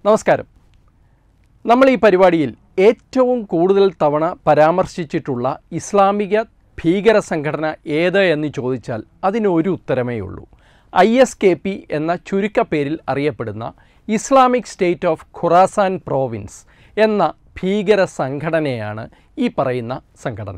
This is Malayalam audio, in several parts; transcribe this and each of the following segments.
നമസ്കാരം നമ്മൾ ഈ പരിപാടിയിൽ ഏറ്റവും കൂടുതൽ തവണ പരാമർശിച്ചിട്ടുള്ള ഇസ്ലാമിക ഭീകര സംഘടന ഏത് എന്ന് ചോദിച്ചാൽ അതിനൊരു ഉത്തരമേ ഉള്ളൂ ഐ എസ് കെ പി എന്ന ചുരുക്കപ്പേരിൽ അറിയപ്പെടുന്ന Islamic State of Khurasan Province എന്ന ഭീകര സംഘടനയാണ് ഈ പറയുന്ന സംഘടന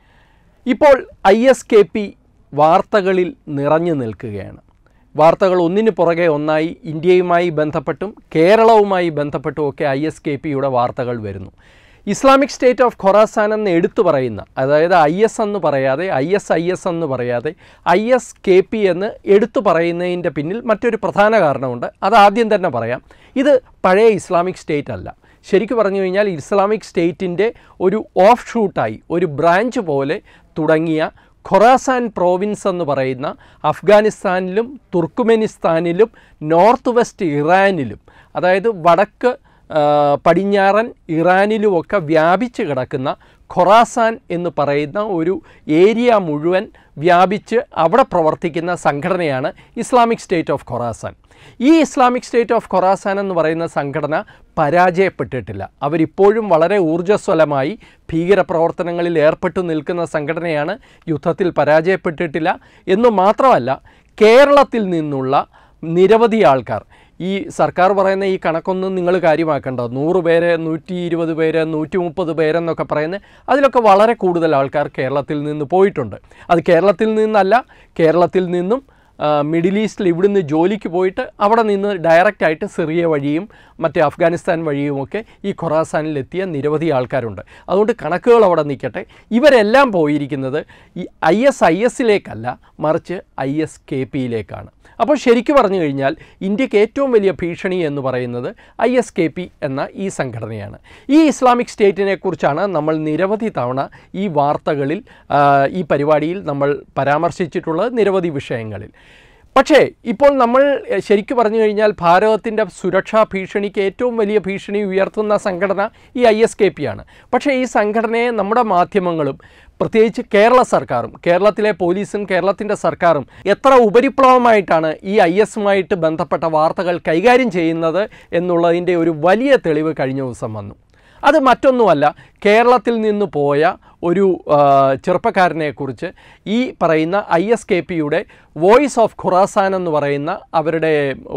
ഇപ്പോൾ ഐ എസ് കെ പി വാർത്തകളിൽ നിറഞ്ഞു നിൽക്കുകയാണ് വാർത്തകൾ ഒന്നിനു പുറകെ ഒന്നായി ഇന്ത്യയുമായി ബന്ധപ്പെട്ടും കേരളവുമായി ബന്ധപ്പെട്ടുമൊക്കെ ഐ എസ് കെ പിയുടെ വാർത്തകൾ വരുന്നു ഇസ്ലാമിക് സ്റ്റേറ്റ് ഓഫ് ഖൊറാസാൻ എന്ന് എടുത്തു പറയുന്ന അതായത് ഐ എസ് എന്ന് പറയാതെ ഐ എസ് ഐ എസ് എന്ന് പറയാതെ ഐ എസ് കെ പി എന്ന് എടുത്തു പറയുന്നതിൻ്റെ പിന്നിൽ മറ്റൊരു പ്രധാന കാരണമുണ്ട് അത് ആദ്യം തന്നെ പറയാം ഇത് പഴയ ഇസ്ലാമിക് സ്റ്റേറ്റ് അല്ല ശരിക്കും പറഞ്ഞു കഴിഞ്ഞാൽ ഇസ്ലാമിക് സ്റ്റേറ്റിൻ്റെ ഒരു ഓഫ് ഷൂട്ടായി ഒരു ബ്രാഞ്ച് പോലെ തുടങ്ങിയ ഖൊറാസാൻ പ്രോവിൻസ് എന്ന് പറയുന്ന അഫ്ഗാനിസ്ഥാനിലും തുർക്കുമെനിസ്ഥാനിലും നോർത്ത് വെസ്റ്റ് ഇറാനിലും അതായത് വടക്ക് ആ, പടിഞ്ഞാറൻ ഇറാനിലുമൊക്കെ വ്യാപിച്ച് കിടക്കുന്ന ഖൊറാസാൻ എന്ന് പറയുന്ന ഒരു ഏരിയ മുഴുവൻ വ്യാപിച്ച് അവിടെ പ്രവർത്തിക്കുന്ന സംഘടനയാണ് ഇസ്ലാമിക് സ്റ്റേറ്റ് ഓഫ് ഖൊറാസാൻ ഈ ഇസ്ലാമിക് സ്റ്റേറ്റ് ഓഫ് ഖൊറാസാൻ എന്ന് പറയുന്ന സംഘടന പരാജയപ്പെട്ടിട്ടില്ല അവരിപ്പോഴും വളരെ ഊർജ്ജസ്വലമായി ഭീകരപ്രവർത്തനങ്ങളിൽ ഏർപ്പെട്ടു നിൽക്കുന്ന സംഘടനയാണ് യുദ്ധത്തിൽ പരാജയപ്പെട്ടിട്ടില്ല എന്നു മാത്രമല്ല കേരളത്തിൽ നിന്നുള്ള നിരവധി ആൾക്കാർ ഈ സർക്കാർ പറയുന്ന ഈ കണക്കൊന്നും നിങ്ങൾ കാര്യമാക്കേണ്ട നൂറ് പേര് നൂറ്റി ഇരുപത് പേര് നൂറ്റി മുപ്പത് പേരെന്നൊക്കെ പറയുന്നത് അതിലൊക്കെ വളരെ കൂടുതൽ ആൾക്കാർ കേരളത്തിൽ നിന്ന് പോയിട്ടുണ്ട് അത് കേരളത്തിൽ നിന്നല്ല കേരളത്തിൽ നിന്നും ആ, മിഡിൽ ഈസ്റ്റിൽ ഇവിടുന്ന് ജോലിക്ക് പോയിട്ട് അവിടെ നിന്ന് ഡയറക്റ്റായിട്ട് സിറിയ വഴിയും മറ്റേ അഫ്ഗാനിസ്ഥാൻ വഴിയുമൊക്കെ ഈ ഖൊറാസാനിലെത്തിയ നിരവധി ആൾക്കാരുണ്ട് അതുകൊണ്ട് കണക്കുകൾ അവിടെ നിൽക്കട്ടെ ഇവരെല്ലാം പോയിരിക്കുന്നത് ഈ ഐ എസ് ഐ എസിലേക്കല്ല മറിച്ച് ഐ എസ് കെ പിയിലേക്കാണ് അപ്പോൾ ശരിക്കും പറഞ്ഞു കഴിഞ്ഞാൽ ഇന്ത്യക്ക് ഏറ്റവും വലിയ ഭീഷണി എന്ന് പറയുന്നത് ഐ എസ് കെ പി എന്ന ഈ സംഘടനയാണ് ഈ ഇസ്ലാമിക് സ്റ്റേറ്റിനെ കുറിച്ചാണ് നമ്മൾ നിരവധി തവണ ഈ വാർത്തകളിൽ ആ, ഈ പരിപാടിയിൽ നമ്മൾ പരാമർശിച്ചിട്ടുള്ളത് നിരവധി വിഷയങ്ങളിൽ പക്ഷേ ഇപ്പോൾ നമ്മൾ എഹ്, ശരിക്കു പറഞ്ഞു കഴിഞ്ഞാൽ ഭാരതത്തിൻ്റെ സുരക്ഷാ ഭീഷണിക്ക് ഏറ്റവും വലിയ ഭീഷണി ഉയർത്തുന്ന സംഘടന ഈ ഐ എസ് കെ പി ആണ് പക്ഷേ ഈ സംഘടനയെ നമ്മുടെ മാധ്യമങ്ങളും പ്രത്യേകിച്ച് കേരള സർക്കാരും കേരളത്തിലെ പോലീസും കേരളത്തിൻ്റെ സർക്കാരും എത്ര ഉപരിപ്ലവമായിട്ടാണ് ഈ ഐ എസുമായിട്ട് ബന്ധപ്പെട്ട വാർത്തകൾ കൈകാര്യം ചെയ്യുന്നത് എന്നുള്ളതിൻ്റെ ഒരു വലിയ തെളിവ് കഴിഞ്ഞ ദിവസം വന്നു അത് മറ്റൊന്നുമല്ല കേരളത്തിൽ നിന്ന് പോയ ഒരു ആ, ചെറുപ്പക്കാരനെക്കുറിച്ച് ഈ പറയുന്ന ഐ എസ് കെ പിയുടെ വോയിസ് ഓഫ് ഖുറാസാൻ എന്ന് പറയുന്ന അവരുടെ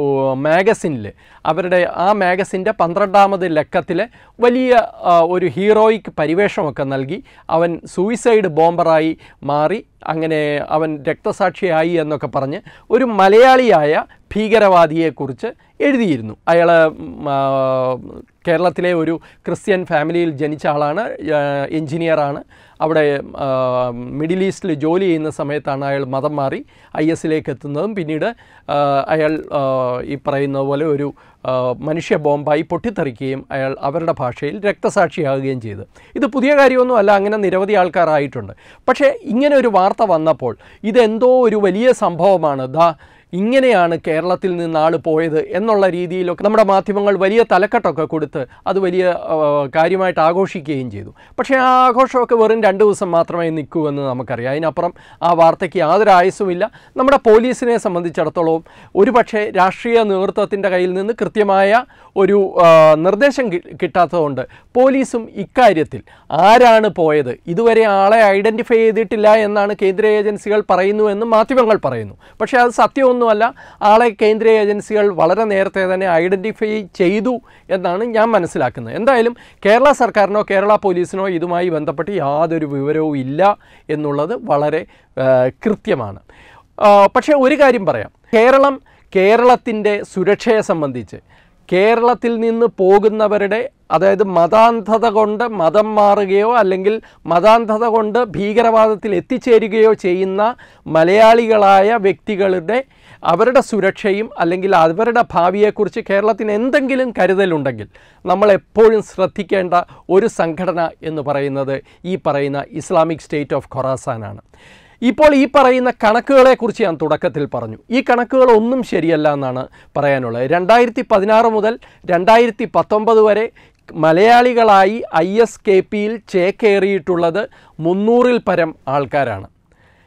മാഗസിനിൽ അവരുടെ ആ മാഗസിൻ്റെ പന്ത്രണ്ടാമത് ലക്കത്തിൽ വലിയ ആ, ഒരു ഹീറോയിക് പരിവേഷമൊക്കെ നൽകി അവൻ സൂയിസൈഡ് ബോംബറായി മാറി അങ്ങനെ അവൻ രക്തസാക്ഷിയായി എന്നൊക്കെ പറഞ്ഞ് ഒരു മലയാളിയായ ഭീകരവാദിയെക്കുറിച്ച് എഴുതിയിരുന്നു അയാൾ കേരളത്തിലെ ഒരു ക്രിസ്ത്യൻ ഫാമിലിയിൽ ജനിച്ച ആളാണ് എൻജിനീയറാണ് അവിടെ ആ, മിഡിൽ ഈസ്റ്റിൽ ജോലി ചെയ്യുന്ന സമയത്താണ് അയാൾ മതം മാറി ഐ എസിലേക്ക് എത്തുന്നതും പിന്നീട് ആ, അയാൾ ആ, ഈ പറയുന്ന പോലെ ഒരു ആ, മനുഷ്യ ബോംബായി പൊട്ടിത്തെറിക്കുകയും അയാൾ അവരുടെ ഭാഷയിൽ രക്തസാക്ഷിയാകുകയും ചെയ്തു ഇത് പുതിയ കാര്യമൊന്നും അല്ല അങ്ങനെ നിരവധി ആൾക്കാരായിട്ടുണ്ട് പക്ഷേ ഇങ്ങനെ ഒരു വാർത്ത വന്നപ്പോൾ ഇതെന്തോ ഒരു വലിയ സംഭവമാണ് ദാ ഇങ്ങനെയാണ് കേരളത്തിൽ നിന്ന് ആൾ പോയത് എന്നുള്ള രീതിയിലൊക്കെ നമ്മുടെ മാധ്യമങ്ങൾ വലിയ തലക്കെട്ടൊക്കെ കൊടുത്ത് അത് വലിയ ആ, കാര്യമായിട്ട് ആഘോഷിക്കുകയും ചെയ്തു പക്ഷേ ആ ആഘോഷമൊക്കെ വെറും രണ്ട് ദിവസം മാത്രമേ നിൽക്കൂ എന്ന് നമുക്കറിയാം അതിനപ്പുറം ആ വാർത്തയ്ക്ക് യാതൊരു ആയുസുമില്ല നമ്മുടെ പോലീസിനെ സംബന്ധിച്ചിടത്തോളം ഒരുപക്ഷെ രാഷ്ട്രീയ നേതൃത്വത്തിൻ്റെ കയ്യിൽ നിന്ന് കൃത്യമായ ഒരു ആ, നിർദ്ദേശം കി- കിട്ടാത്തതുകൊണ്ട് പോലീസും ഇക്കാര്യത്തിൽ ആരാണ് പോയത് ഇതുവരെ ആളെ ഐഡൻറ്റിഫൈ ചെയ്തിട്ടില്ല എന്നാണ് കേന്ദ്ര ഏജൻസികൾ പറയുന്നുവെന്ന് മാധ്യമങ്ങൾ പറയുന്നു പക്ഷേ അത് സത്യമൊന്നുമല്ല ആളെ കേന്ദ്ര ഏജൻസികൾ വളരെ നേരത്തെ തന്നെ ഐഡൻറ്റിഫൈ ചെയ്തു എന്നാണ് ഞാൻ മനസ്സിലാക്കുന്നത് എന്തായാലും കേരള സർക്കാരിനോ കേരള പോലീസിനോ ഇതുമായി ബന്ധപ്പെട്ട് യാതൊരു വിവരവും ഇല്ല എന്നുള്ളത് വളരെ ആ, കൃത്യമാണ് ആ, പക്ഷേ ഒരു കാര്യം പറയാം കേരളം കേരളത്തിൻ്റെ സുരക്ഷയെ സംബന്ധിച്ച് കേരളത്തിൽ നിന്ന് പോകുന്നവരുടെ അതായത് മതാന്ധത കൊണ്ട് മതം മാറുകയോ അല്ലെങ്കിൽ മതാന്ധത കൊണ്ട് ഭീകരവാദത്തിൽ എത്തിച്ചേരുകയോ ചെയ്യുന്ന മലയാളികളായ വ്യക്തികളുടെ അവരുടെ സുരക്ഷയും അല്ലെങ്കിൽ അവരുടെ ഭാവിയെക്കുറിച്ച് കേരളത്തിന് എന്തെങ്കിലും കരുതലുണ്ടെങ്കിൽ നമ്മൾ എപ്പോഴും ശ്രദ്ധിക്കേണ്ട ഒരു സംഘടന എന്ന് പറയുന്നത് ഈ പറയുന്ന ഇസ്ലാമിക് സ്റ്റേറ്റ് ഓഫ് ഖൊറാസാനാണ് ഇപ്പോൾ ഈ പറയുന്ന കണക്കുകളെക്കുറിച്ച് ഞാൻ തുടക്കത്തിൽ പറഞ്ഞു ഈ കണക്കുകൾ ഒന്നും ശരിയല്ല എന്നാണ് പറയാനുള്ളത് രണ്ടായിരത്തി പതിനാറ് മുതൽ രണ്ടായിരത്തി പത്തൊമ്പത് വരെ മലയാളികളായി ഐ എസ് കെ പിയിൽ ചേക്കേറിയിട്ടുള്ളത് മുന്നൂറിൽ പരം ആൾക്കാരാണ്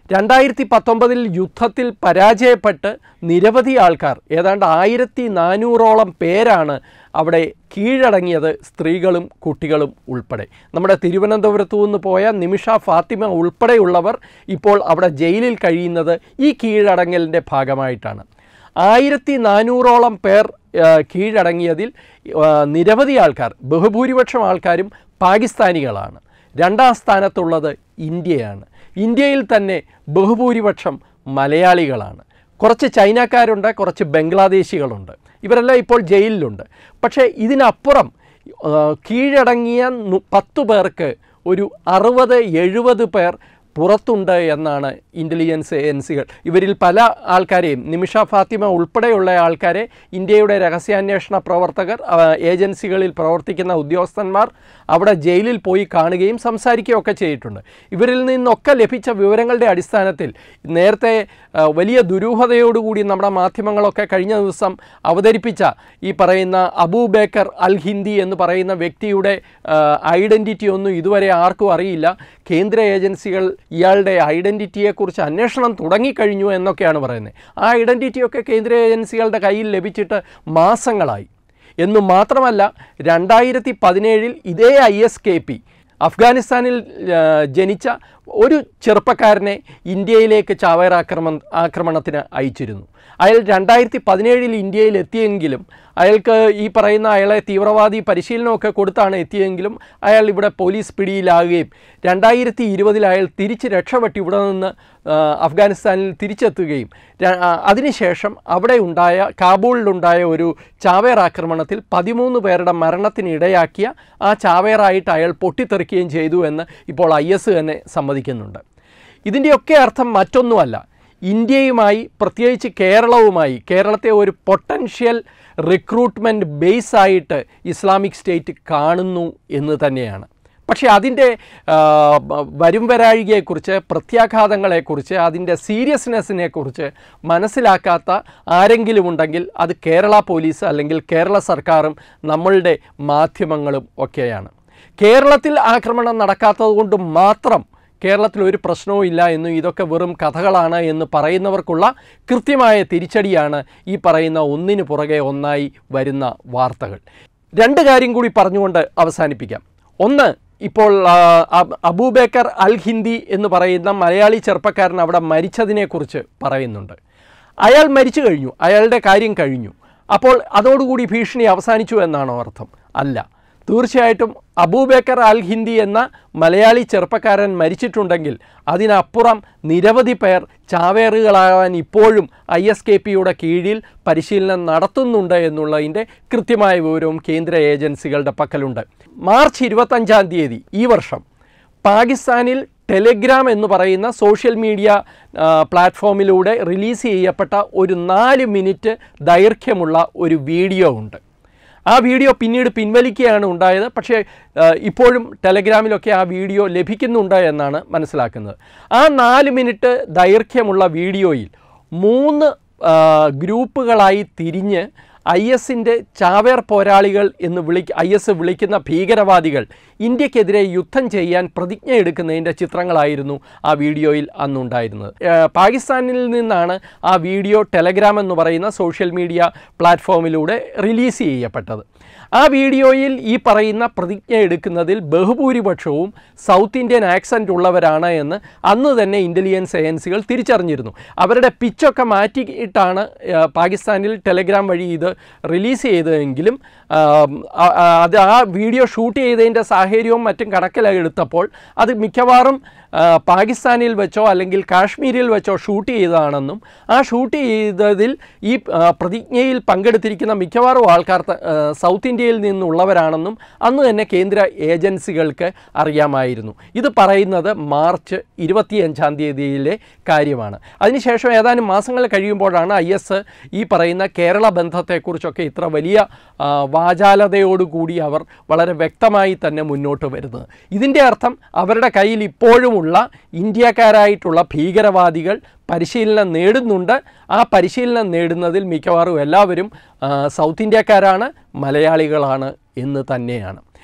രണ്ടായിരത്തി പത്തൊമ്പതിൽ യുദ്ധത്തിൽ പരാജയപ്പെട്ട് നിരവധി ആൾക്കാർ ഏതാണ്ട് ആയിരത്തി നാനൂറോളം പേരാണ് അവിടെ കീഴടങ്ങിയത് സ്ത്രീകളും കുട്ടികളും ഉൾപ്പെടെ നമ്മുടെ തിരുവനന്തപുരത്തു നിന്ന് പോയ നിമിഷ ഫാത്തിമ ഉൾപ്പെടെയുള്ളവർ ഇപ്പോൾ അവിടെ ജയിലിൽ കഴിയുന്നത് ഈ കീഴടങ്ങലിൻ്റെ ഭാഗമായിട്ടാണ് ആയിരത്തി നാനൂറോളം പേർ ആ, കീഴടങ്ങിയതിൽ ആ, നിരവധി ആൾക്കാർ ബഹുഭൂരിപക്ഷം ആൾക്കാരും പാകിസ്ഥാനികളാണ് രണ്ടാം സ്ഥാനത്തുള്ളത് ഇന്ത്യയാണ് ഇന്ത്യയിൽ തന്നെ ബഹുഭൂരിപക്ഷം മലയാളികളാണ് കുറച്ച് ചൈനക്കാരുണ്ട് കുറച്ച് ബംഗ്ലാദേശികളുണ്ട് ഇവരെല്ലാം ഇപ്പോൾ ജയിലിലുണ്ട് പക്ഷേ ഇതിനപ്പുറം ആ, കീഴടങ്ങിയ നു- പത്തു പേർക്ക് ഒരു അറുപത് എഴുപത് പേർ പുറത്തുണ്ട് എന്നാണ് ഇൻ്റലിജൻസ് ഏജൻസികൾ ഇവരിൽ പല ആൾക്കാരെയും നിമിഷ ഫാത്തിമ ഉൾപ്പെടെയുള്ള ആൾക്കാരെ ഇന്ത്യയുടെ രഹസ്യാന്വേഷണ പ്രവർത്തകർ ആ, ഏജൻസികളിൽ പ്രവർത്തിക്കുന്ന ഉദ്യോഗസ്ഥന്മാർ അവിടെ ജയിലിൽ പോയി കാണുകയും സംസാരിക്കുകയൊക്കെ ചെയ്തിട്ടുണ്ട് ഇവരിൽ നിന്നൊക്കെ ലഭിച്ച വിവരങ്ങളുടെ അടിസ്ഥാനത്തിൽ നേരത്തെ ആ, വലിയ ദുരൂഹതയോടുകൂടി നമ്മുടെ മാധ്യമങ്ങളൊക്കെ കഴിഞ്ഞ ദിവസം അവതരിപ്പിച്ച ഈ പറയുന്ന അബൂബേക്കർ അൽ ഹിന്ദി എന്ന് പറയുന്ന വ്യക്തിയുടെ ഐഡൻറ്റിറ്റി ഒന്നും ഇതുവരെ ആർക്കും അറിയില്ല കേന്ദ്ര ഏജൻസികൾ ഇയാളുടെ ഐഡൻറ്റിറ്റിയെക്കുറിച്ച് അന്വേഷണം തുടങ്ങിക്കഴിഞ്ഞു എന്നൊക്കെയാണ് പറയുന്നത് ആ ഐഡൻറ്റിറ്റിയൊക്കെ കേന്ദ്ര ഏജൻസികളുടെ കയ്യിൽ ലഭിച്ചിട്ട് മാസങ്ങളായി എന്നു മാത്രമല്ല രണ്ടായിരത്തി പതിനേഴിൽ ഇതേ ഐ എസ് കെ പി അഫ്ഗാനിസ്ഥാനിൽ ആ, ജനിച്ച ഒരു ചെറുപ്പക്കാരനെ ഇന്ത്യയിലേക്ക് ചാവേർ ആക്രമണ ആക്രമണത്തിന് അയച്ചിരുന്നു അയാൾ രണ്ടായിരത്തി പതിനേഴിൽ ഇന്ത്യയിൽ എത്തിയെങ്കിലും അയാൾക്ക് ഈ പറയുന്ന അയാളെ തീവ്രവാദി പരിശീലനമൊക്കെ കൊടുത്താണ് എത്തിയെങ്കിലും അയാൾ ഇവിടെ പോലീസ് പിടിയിലാകുകയും രണ്ടായിരത്തി ഇരുപതിൽ അയാൾ തിരിച്ച് രക്ഷപ്പെട്ട് ഇവിടെ നിന്ന് ആ, അഫ്ഗാനിസ്ഥാനിൽ തിരിച്ചെത്തുകയും ര- ആ, അതിനുശേഷം അവിടെ ഉണ്ടായ കാബൂളിലുണ്ടായ ഒരു ചാവേർ ആക്രമണത്തിൽ പതിമൂന്ന് പേരുടെ മരണത്തിനിടയാക്കിയ ആ ചാവേറായിട്ട് അയാൾ പൊട്ടിത്തെറിക്കുകയും ചെയ്തു എന്ന് ഇപ്പോൾ ഐ എസ് തന്നെ സമ്മതിക്കുന്നുണ്ട് ഇതിൻ്റെയൊക്കെ അർത്ഥം മറ്റൊന്നുമല്ല ഇന്ത്യയുമായി പ്രത്യേകിച്ച് കേരളവുമായി കേരളത്തെ ഒരു പൊട്ടൻഷ്യൽ റിക്രൂട്ട്മെൻറ്റ് ബേസ് ആയിട്ട് ഇസ്ലാമിക് സ്റ്റേറ്റ് കാണുന്നു എന്ന് തന്നെയാണ് പക്ഷേ അതിൻ്റെ ആ, ബ- വരും വരാഴികയെക്കുറിച്ച് പ്രത്യാഘാതങ്ങളെക്കുറിച്ച് അതിൻ്റെ സീരിയസ്നെസ്സിനെ കുറിച്ച് മനസ്സിലാക്കാത്ത ആരെങ്കിലും ഉണ്ടെങ്കിൽ അത് കേരള പോലീസ് അല്ലെങ്കിൽ കേരള സർക്കാരും നമ്മളുടെ മാധ്യമങ്ങളും ഒക്കെയാണ് കേരളത്തിൽ ആക്രമണം നടക്കാത്തത് കൊണ്ട് മാത്രം കേരളത്തിൽ ഒരു പ്രശ്നവും ഇല്ല എന്നും ഇതൊക്കെ വെറും കഥകളാണ് എന്ന് പറയുന്നവർക്കുള്ള കൃത്യമായ തിരിച്ചടിയാണ് ഈ പറയുന്ന ഒന്നിനു പുറകെ ഒന്നായി വരുന്ന വാർത്തകൾ രണ്ട് കാര്യം കൂടി പറഞ്ഞുകൊണ്ട് അവസാനിപ്പിക്കാം ഒന്ന് ഇപ്പോൾ ആ, അബ്- അബൂബേക്കർ അൽ ഹിന്ദി എന്ന് പറയുന്ന മലയാളി ചെറുപ്പക്കാരൻ അവിടെ മരിച്ചതിനെക്കുറിച്ച് പറയുന്നുണ്ട് അയാൾ മരിച്ചു കഴിഞ്ഞു അയാളുടെ കാര്യം കഴിഞ്ഞു അപ്പോൾ അതോടുകൂടി ഭീഷണി അവസാനിച്ചു എന്നാണോ അർത്ഥം അല്ല തീർച്ചയായിട്ടും അബൂബേക്കർ അൽ ഹിന്ദി എന്ന മലയാളി ചെറുപ്പക്കാരൻ മരിച്ചിട്ടുണ്ടെങ്കിൽ അതിനപ്പുറം നിരവധി പേർ ചാവേറുകളാകാൻ ഇപ്പോഴും ഐ എസ് കെ പിയുടെ കീഴിൽ പരിശീലനം നടത്തുന്നുണ്ട് എന്നുള്ളതിൻ്റെ കൃത്യമായ വിവരവും കേന്ദ്ര ഏജൻസികളുടെ പക്കലുണ്ട് മാർച്ച് ഇരുപത്തഞ്ചാം തീയതി ഈ വർഷം പാകിസ്ഥാനിൽ ടെലിഗ്രാം എന്ന് പറയുന്ന സോഷ്യൽ മീഡിയ ആ, പ്ലാറ്റ്ഫോമിലൂടെ റിലീസ് ചെയ്യപ്പെട്ട ഒരു നാല് മിനിറ്റ് ദൈർഘ്യമുള്ള ഒരു വീഡിയോ ഉണ്ട് ആ വീഡിയോ പിന്നീട് പിൻവലിക്കുകയാണ് ഉണ്ടായത് പക്ഷേ ആ, ഇപ്പോഴും ടെലഗ്രാമിലൊക്കെ ആ വീഡിയോ ലഭിക്കുന്നുണ്ട് എന്നാണ് മനസ്സിലാക്കുന്നത് ആ നാല് മിനിറ്റ് ദൈർഘ്യമുള്ള വീഡിയോയിൽ മൂന്ന് ആ, ഗ്രൂപ്പുകളായി തിരിഞ്ഞ് ഐ എസിൻ്റെ ചാവേർ പോരാളികൾ എന്ന് വിളി ഐ എസ് വിളിക്കുന്ന ഭീകരവാദികൾ ഇന്ത്യക്കെതിരെ യുദ്ധം ചെയ്യാൻ പ്രതിജ്ഞ എടുക്കുന്നതിൻ്റെ ചിത്രങ്ങളായിരുന്നു ആ വീഡിയോയിൽ അന്നുണ്ടായിരുന്നത് ഏഹ് പാകിസ്ഥാനിൽ നിന്നാണ് ആ വീഡിയോ ടെലഗ്രാം എന്ന് പറയുന്ന സോഷ്യൽ മീഡിയ പ്ലാറ്റ്ഫോമിലൂടെ റിലീസ് ചെയ്യപ്പെട്ടത് ആ വീഡിയോയിൽ ഈ പറയുന്ന പ്രതിജ്ഞ എടുക്കുന്നതിൽ ബഹുഭൂരിപക്ഷവും സൗത്ത് ഇന്ത്യൻ ആക്സൻ്റ് ഉള്ളവരാണ് എന്ന് അന്ന് തന്നെ ഇൻ്റലിജൻസ് ഏജൻസികൾ തിരിച്ചറിഞ്ഞിരുന്നു അവരുടെ പിച്ചൊക്കെ മാറ്റിയിട്ടാണ് ആ, പാകിസ്ഥാനിൽ ടെലഗ്രാം വഴി ഇത് റിലീസ് ചെയ്തതെങ്കിലും ആ, ആ, ആ, അത് ആ വീഡിയോ ഷൂട്ട് ചെയ്തതിൻ്റെ സാഹചര്യവും മറ്റും കണക്കിലെടുത്തപ്പോൾ അത് മിക്കവാറും ആ, പാകിസ്ഥാനിൽ വെച്ചോ അല്ലെങ്കിൽ കാശ്മീരിൽ വെച്ചോ ഷൂട്ട് ചെയ്തതാണെന്നും ആ ഷൂട്ട് ചെയ്തതിൽ ഈ ആ, പ്രതിജ്ഞയിൽ പങ്കെടുത്തിരിക്കുന്ന മിക്കവാറും ആൾക്കാർ ത- ആ, സൗത്ത് ഇന്ത്യയിൽ നിന്നുള്ളവരാണെന്നും അന്ന് തന്നെ കേന്ദ്ര ഏജൻസികൾക്ക് അറിയാമായിരുന്നു ഇത് പറയുന്നത് മാർച്ച് ഇരുപത്തിയഞ്ചാം തീയതിയിലെ കാര്യമാണ് അതിനുശേഷം ഏതാനും മാസങ്ങൾ കഴിയുമ്പോഴാണ് ഐ എസ് ഈ പറയുന്ന കേരള ബന്ധത്തെക്കുറിച്ചൊക്കെ ഇത്ര വലിയ ആ, വാചാലതയോടുകൂടി അവർ വളരെ വ്യക്തമായി തന്നെ മുന്നോട്ട് വരുന്നത് ഇതിൻ്റെ അർത്ഥം അവരുടെ കയ്യിൽ ഇപ്പോഴുമുള്ള ഇന്ത്യക്കാരായിട്ടുള്ള ഭീകരവാദികൾ പരിശീലനം നേടുന്നുണ്ട് ആ പരിശീലനം നേടുന്നതിൽ മിക്കവാറും എല്ലാവരും ആ, സൗത്ത് ഇന്ത്യക്കാരാണ് മലയാളികളാണ് എന്ന് തന്നെയാണ്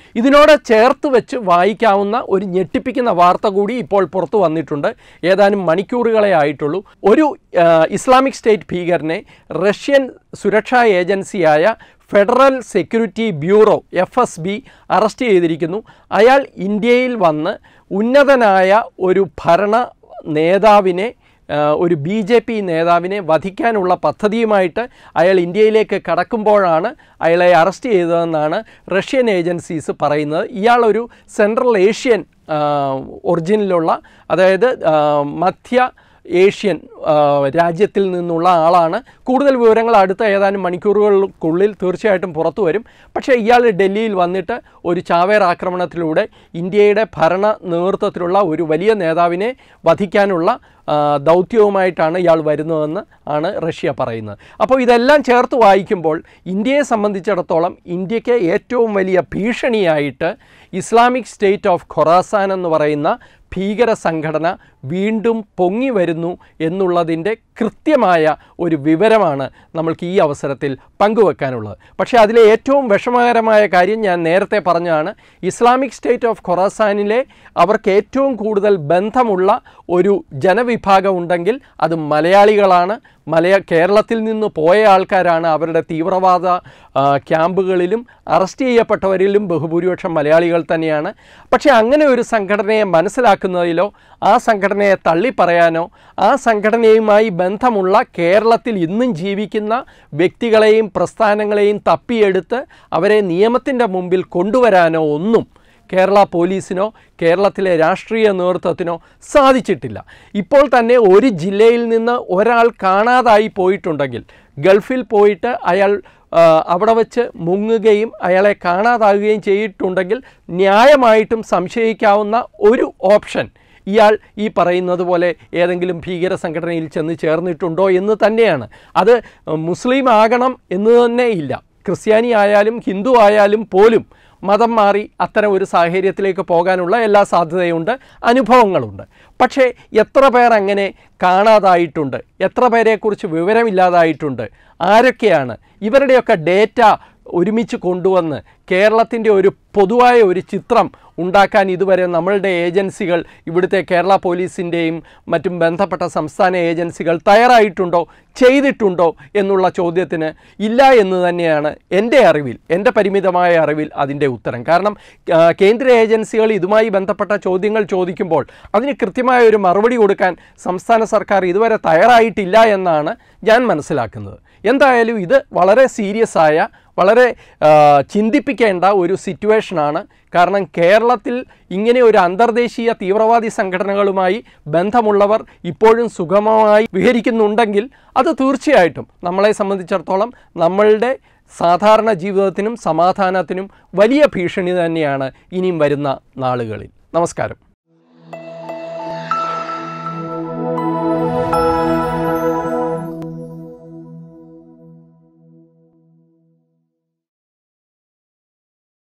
ഇതിനോട് ചേർത്ത് വെച്ച് വായിക്കാവുന്ന ഒരു ഞെട്ടിപ്പിക്കുന്ന വാർത്ത കൂടി ഇപ്പോൾ പുറത്തു വന്നിട്ടുണ്ട് ഏതാനും മണിക്കൂറുകളെ ആയിട്ടുള്ളൂ ഒരു ആ, ഇസ്ലാമിക് സ്റ്റേറ്റ് ഭീകരനെ റഷ്യൻ സുരക്ഷാ ഏജൻസിയായ federal security bureau F S B arrest ചെയ്തിരിക്കുന്നു അയാൾ ഇന്ത്യയിൽ വന്ന് ഉന്നതനായ ഒരു ഭരണ നേതാവിനെ ആ, ഒരു ബി ജെ പി നേതാവിനെ വധിക്കാനുള്ള പദ്ധതിയുമായിട്ട് അയാൾ ഇന്ത്യയിലേക്ക് കടക്കുമ്പോഴാണ് അയാളെ അറസ്റ്റ് ചെയ്തതെന്നാണ് റഷ്യൻ ഏജൻസീസ് പറയുന്നത് ഇയാളൊരു സെൻട്രൽ ഏഷ്യൻ ആ, ഒറിജിനിലുള്ള അതായത് ആ, മധ്യ ഏഷ്യൻ ആ, രാജ്യത്തിൽ നിന്നുള്ള ആളാണ് കൂടുതൽ വിവരങ്ങൾ അടുത്ത ഏതാനും മണിക്കൂറുകൾക്കുള്ളിൽ തീർച്ചയായിട്ടും പുറത്തു വരും പക്ഷേ ഇയാൾ ഡൽഹിയിൽ വന്നിട്ട് ഒരു ചാവേർ ആക്രമണത്തിലൂടെ ഇന്ത്യയുടെ ഭരണ നേതൃത്വത്തിലുള്ള ഒരു വലിയ നേതാവിനെ വധിക്കാനുള്ള ആ, ദൗത്യവുമായിട്ടാണ് ഇയാൾ വരുന്നതെന്ന് ആണ് റഷ്യ പറയുന്നത് അപ്പോൾ ഇതെല്ലാം ചേർത്ത് വായിക്കുമ്പോൾ ഇന്ത്യയെ സംബന്ധിച്ചിടത്തോളം ഇന്ത്യക്ക് ഏറ്റവും വലിയ ഭീഷണിയായിട്ട് ഇസ്ലാമിക് സ്റ്റേറ്റ് ഓഫ് ഖൊറാസാൻ എന്ന് പറയുന്ന ഭീകര സംഘടന വീണ്ടും പൊങ്ങി വരുന്നു എന്നുള്ളതിൻ്റെ കൃത്യമായ ഒരു വിവരമാണ് നമ്മൾക്ക് ഈ അവസരത്തിൽ പങ്കുവെക്കാനുള്ളത് പക്ഷേ അതിലെ ഏറ്റവും വിഷമകരമായ കാര്യം ഞാൻ നേരത്തെ പറഞ്ഞതാണ് ഇസ്ലാമിക് സ്റ്റേറ്റ് ഓഫ് ഖൊറാസാനിലെ അവർക്ക് ഏറ്റവും കൂടുതൽ ബന്ധമുള്ള ഒരു ജനവിഭാഗം ഉണ്ടെങ്കിൽ അത് മലയാളികളാണ് മലയ കേരളത്തിൽ നിന്ന് പോയ ആൾക്കാരാണ് അവരുടെ തീവ്രവാദ ആ, ക്യാമ്പുകളിലും അറസ്റ്റ് ചെയ്യപ്പെട്ടവരിലും ബഹുഭൂരിപക്ഷം മലയാളികൾ തന്നെയാണ് പക്ഷേ അങ്ങനെ ഒരു സംഘടനയെ മനസ്സിലാക്കുന്നതിലോ ആ സംഘടനയെ തള്ളിപ്പറയാനോ ആ സംഘടനയുമായി ബന്ധമുള്ള കേരളത്തിൽ ഇന്നും ജീവിക്കുന്ന വ്യക്തികളെയും പ്രസ്ഥാനങ്ങളെയും തപ്പിയെടുത്ത് അവരെ നിയമത്തിൻ്റെ മുമ്പിൽ കൊണ്ടുവരാനോ ഒന്നും കേരള പോലീസിനോ കേരളത്തിലെ രാഷ്ട്രീയ നേതൃത്വത്തിനോ സാധിച്ചിട്ടില്ല ഇപ്പോൾ തന്നെ ഒരു ജില്ലയിൽ നിന്ന് ഒരാൾ കാണാതായി പോയിട്ടുണ്ടെങ്കിൽ ഗൾഫിൽ പോയിട്ട് അയാൾ ആ, അവിടെ വച്ച് മുങ്ങുകയും അയാളെ കാണാതാകുകയും ചെയ്തിട്ടുണ്ടെങ്കിൽ ന്യായമായിട്ടും സംശയിക്കാവുന്ന ഒരു ഓപ്ഷൻ ഇയാൾ ഈ പറയുന്നത് പോലെ ഏതെങ്കിലും ഭീകര സംഘടനയിൽ ചെന്ന് ചേർന്നിട്ടുണ്ടോ എന്ന് തന്നെയാണ് അത് മുസ്ലിം ആകണം എന്ന് തന്നെ ഇല്ല ക്രിസ്ത്യാനി ആയാലും ഹിന്ദു ആയാലും പോലും മതം മാറി അത്തരം ഒരു സാഹചര്യത്തിലേക്ക് പോകാനുള്ള എല്ലാ സാധ്യതയുണ്ട് അനുഭവങ്ങളുണ്ട് പക്ഷേ എത്ര പേർ അങ്ങനെ കാണാതായിട്ടുണ്ട് എത്ര പേരെക്കുറിച്ച് വിവരമില്ലാതായിട്ടുണ്ട് ആരൊക്കെയാണ് ഇവരുടെയൊക്കെ ഡേറ്റ ഒരുമിച്ച് കൊണ്ടുവന്ന് കേരളത്തിൻ്റെ ഒരു പൊതുവായ ഒരു ചിത്രം ഉണ്ടാക്കാൻ ഇതുവരെ നമ്മളുടെ ഏജൻസികൾ ഇവിടുത്തെ കേരള പോലീസിൻ്റെയും മറ്റും ബന്ധപ്പെട്ട സംസ്ഥാന ഏജൻസികൾ തയ്യാറായിട്ടുണ്ടോ ചെയ്തിട്ടുണ്ടോ എന്നുള്ള ചോദ്യത്തിന് ഇല്ല എന്ന് തന്നെയാണ് എൻ്റെ അറിവിൽ എൻ്റെ പരിമിതമായ അറിവിൽ അതിൻ്റെ ഉത്തരം കാരണം ആ, കേന്ദ്ര ഏജൻസികൾ ഇതുമായി ബന്ധപ്പെട്ട ചോദ്യങ്ങൾ ചോദിക്കുമ്പോൾ അതിന് കൃത്യമായ ഒരു മറുപടി കൊടുക്കാൻ സംസ്ഥാന സർക്കാർ ഇതുവരെ തയ്യാറായിട്ടില്ല എന്നാണ് ഞാൻ മനസ്സിലാക്കുന്നത് എന്തായാലും ഇത് വളരെ സീരിയസ് ആയ വളരെ ആ, ചിന്തിപ്പിക്കേണ്ട ഒരു സിറ്റുവേഷനാണ് കാരണം കേരളത്തിൽ ഇങ്ങനെ ഒരു അന്തർദേശീയ തീവ്രവാദി സംഘടനകളുമായി ബന്ധമുള്ളവർ ഇപ്പോഴും സുഗമമായി വിഹരിക്കുന്നുണ്ടെങ്കിൽ അത് തീർച്ചയായിട്ടും നമ്മളെ സംബന്ധിച്ചിടത്തോളം നമ്മളുടെ സാധാരണ ജീവിതത്തിനും സമാധാനത്തിനും വലിയ ഭീഷണി തന്നെയാണ് ഇനിയും വരുന്ന നാളുകളിൽ നമസ്കാരം